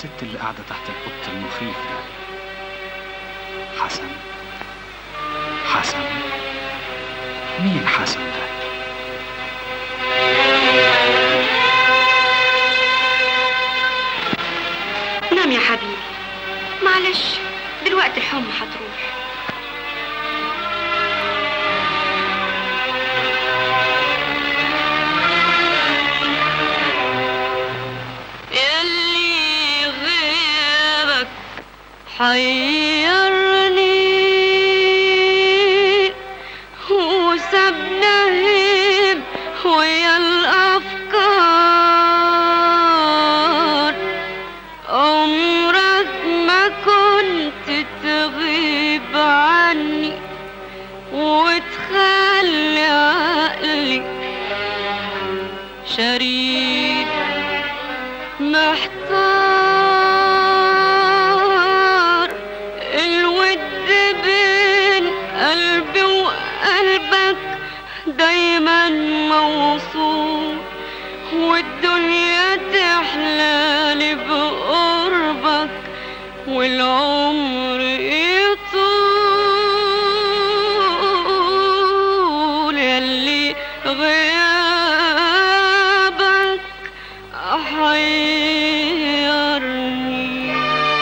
الست اللي قاعدة تحت القط المخيف ده حسن حسن مين حسن ده؟ نام يا حبيبي معلش دلوقتي الحمى هتروح يلي غيابك حيرني وسابنا هيب ويا الأفكار عمرك ما كنت تغيب عني وتخلي عقلي شريك محتار الود بين قلبي وقلبك دايما موصول والدنيا تحلالي بقربك والعمر يطول يلي غيابك حيرني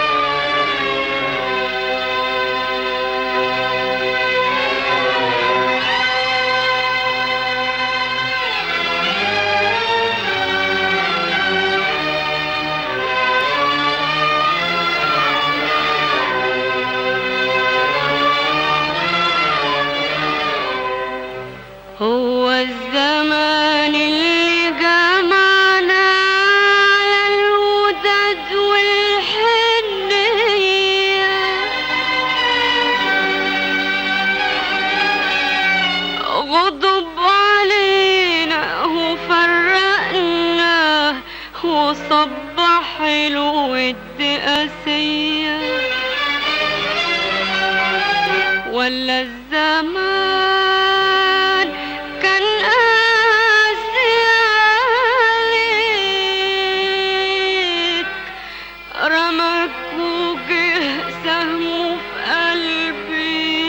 هو الزمان اللي جمعنا على الوداد والحنية غضب علينا وفرقنا وصبح الود قاسية ولا الزمان كان قاسي عليك رمك وجه سهمه في قلبي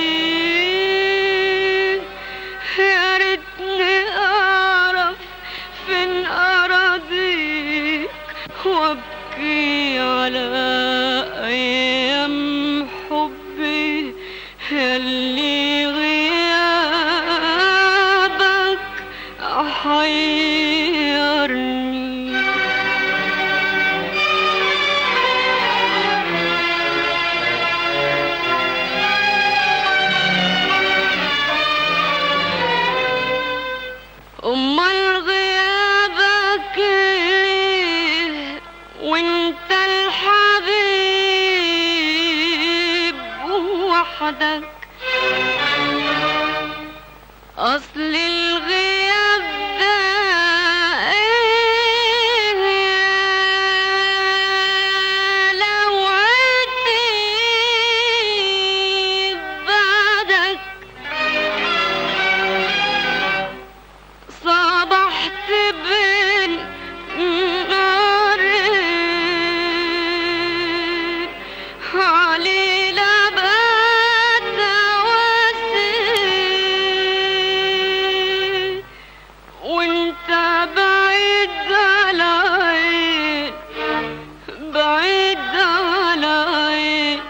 يا ريتني اعرف فين اراضيك وابكي على ايام حبي يلي غيابك حيرني أمال غيابك ليه وانت الحبيب وحدك أصل الغياب ده إيه لو عدت بعدك صبحت بين نارين علينا بات واسي وانت بعيد على عين بعيد على عين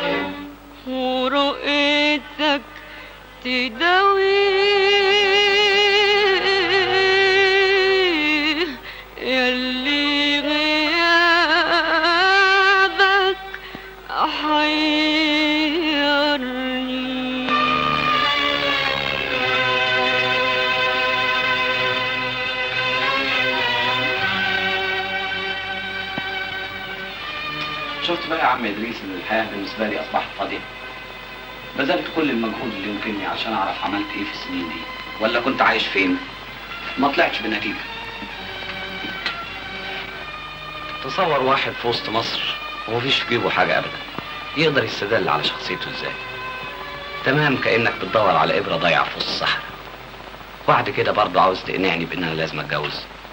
ورؤيتك تداوي يلي غيابك حيرني شفت بقى يا عم ادريس ان الحياه بالنسبه لي اصبحت فاضيه بذلت كل المجهود اللي يمكنني عشان اعرف عملت ايه في السنين دي ولا كنت عايش فين ما طلعتش بنتيجه تصور واحد في وسط مصر ومفيش في جيبه حاجه ابدا يقدر يستدل على شخصيته ازاي تمام كانك بتدور على ابره ضايعه في وسط الصحراء وبعد كده برضه عاوز تقنعني بان انا لازم اتجوز